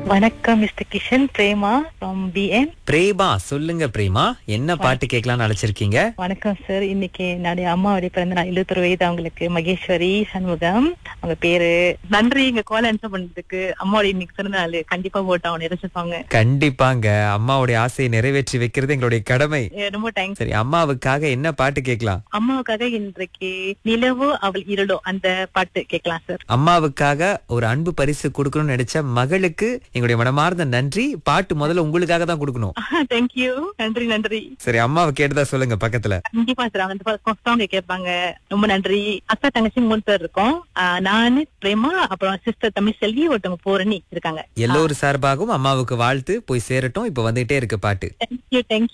வணக்கம் mister Kishan Prema from PM Prema சொல்லுங்க பிரேமா என்ன பாட்டு கேட்கலாம்னு அழைச்சிருக்கீங்க வணக்கம் சார் இன்னைக்கு என்னுடைய அம்மாவுடைய பிறந்த நாள் எழுபத்தொரு வயது அவங்களுக்கு மகேஸ்வரி சண்முகம் அவங்க பேரு நன்றி இங்க கால் ஆன்சர் பண்ணதுக்கு அம்மாவுடைய இன்னைக்கு பிறந்த நாள் கண்டிப்பா போட்டு அவங்க நிறைச்சிருப்பாங்க கண்டிப்பாங்க அம்மாவுடைய ஆசையை நிறைவேற்றி வைக்கிறது எங்களுடைய கடமை ஏ, ரொம்ப தேங்க்ஸ் சரி அம்மாவுக்காக என்ன பாட்டு கேட்கலாம் அம்மாவுக்காக இன்றைக்கு நிலவோ அவள் இருளோ அந்த பாட்டு கேட்கலாம் சார் அம்மாவுக்காக ஒரு அன்பு பரிசு கொடுக்கணும்னு நினைச்ச மகளுக்கு எங்களுடைய மனமார்ந்த நன்றி பாட்டு முதல்ல உங்களுக்காக தான் கொடுக்கணும் தேங்க்யூ நன்றி நன்றி சரி அம்மாவை கேட்டதா சொல்லுங்க பக்கத்துல கண்டிப்பா சார் அவங்க அந்த சாங் கேட்பாங்க ரொம்ப நன்றி அக்கா தங்கச்சி மூணு பேர் இருக்கோம் ஆஹ் நானு பிரேமா அப்புறம் சிஸ்டர் தமிழ் செல்வி ஒருத்தவங்க பூரணி இருக்காங்க எல்லோரும் சார்பாகவும் அம்மாவுக்கு வாழ்த்து போய் சேரட்டும் இப்ப வந்துட்டே இருக்கு பாட்டு தேங்க்யூ தேங்க்யூ